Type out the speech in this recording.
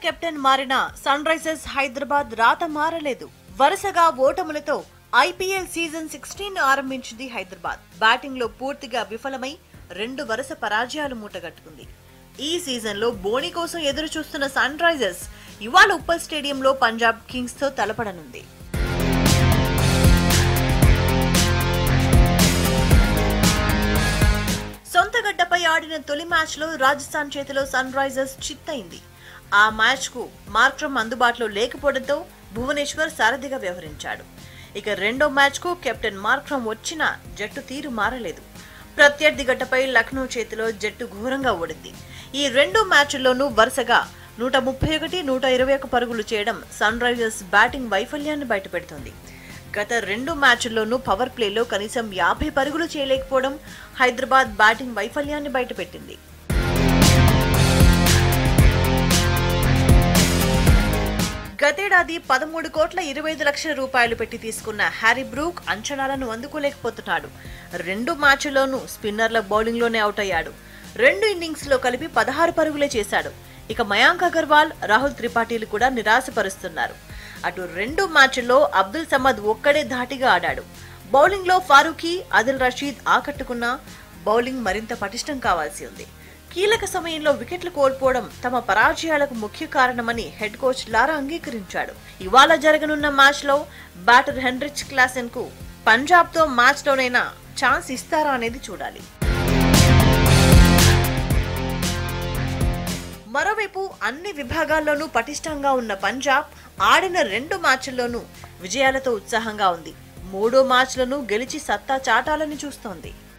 captain మారిన sun Risers Hyderabad రాత మారలేదు వరుసగా ఓటములతో ఐపీఎల్ సీజన్ సిక్స్టీన్ ఆరంభించింది హైదరాబాద్ బ్యాటింగ్ లో పూర్తిగా విఫలమై రెండు వరుస పరాజయాలు మూటగట్టుకుంది ఈ సీజన్ లో బోని కోసం ఎదురు చూస్తున్న సన్ రైజర్స్ ఇవాళ ఉప్పల్ స్టేడియంలో పంజాబ్ కింగ్స్ తో తలపడనుంది సొంత గడ్డపై ఆడిన తొలి మ్యాచ్ లో రాజస్థాన్ చేతిలో సన్ రైజర్స్ చిత్తయింది ఆ మ్యాచ్ కు మార్క్రమ్ అందుబాటులో లేకపోవడంతో భువనేశ్వర్ సారథిగా వ్యవహరించాడు ఇక రెండో మ్యాచ్ కు కెప్టెన్ మార్క్రమ్ వచ్చినా జట్టు తీరు మారలేదు ప్రత్యర్థి గడ్డపై లక్నో చేతిలో జట్టు ఘోరంగా ఓడింది ఈ రెండు మ్యాచ్ల్లోనూ వరుసగా నూట ముప్పై ఒకటి నూట ఇరవై ఒక పరుగులు చేయడం సన్ రైజర్స్ బ్యాటింగ్ వైఫల్యాన్ని బయటపెడుతోంది గత రెండు మ్యాచ్ల్లోనూ పవర్ ప్లేలో కనీసం యాభై పరుగులు చేయలేకపోవడం హైదరాబాద్ బ్యాటింగ్ వైఫల్యాన్ని బయటపెట్టింది గతేడాది పదమూడు కోట్ల ఇరవై ఐదు లక్షల రూపాయలు పెట్టి తీసుకున్న హ్యారీ బ్రూక్ అంచనాలను అందుకోలేకపోతున్నాడు రెండు మ్యాచ్ల్లోనూ స్పిన్నర్ల బౌలింగ్లోనే అవుట్ అయ్యాడు రెండు ఇన్నింగ్స్ లో కలిపి పదహారు పరుగులే చేశాడు ఇక మయాంక్ అగర్వాల్ రాహుల్ త్రిపాఠీలు కూడా నిరాశపరుస్తున్నారు అటు రెండు మ్యాచ్ల్లో అబ్దుల్ సమద్ ఒక్కడే ధాటిగా ఆడాడు బౌలింగ్ లో ఫారూఖీ ఆదిల్ రషీద్ ఆకట్టుకున్నా బౌలింగ్ మరింత పటిష్టం కావాల్సి ఉంది కీలక సమయంలో వికెట్లు కోల్పోవడం తమ పరాజయాలకు ముఖ్య కారణమని హెడ్ కోచ్ లారా అంగీకరించాడు ఇవాళ జరగనున్న మ్యాచ్ లో బ్యాటర్ హెన్రిచ్ క్లాసెన్ కు పంజాబ్ తో మ్యాచ్ లోనైనా ఛాన్స్ ఇస్తారా అనేది చూడాలి మరోవైపు అన్ని విభాగాల్లోనూ పటిష్టంగా ఉన్న పంజాబ్ ఆడిన రెండు మ్యాచ్ల్లోనూ విజయాలతో ఉత్సాహంగా ఉంది మూడో మ్యాచ్లను గెలిచి సత్తా చాటాలని చూస్తోంది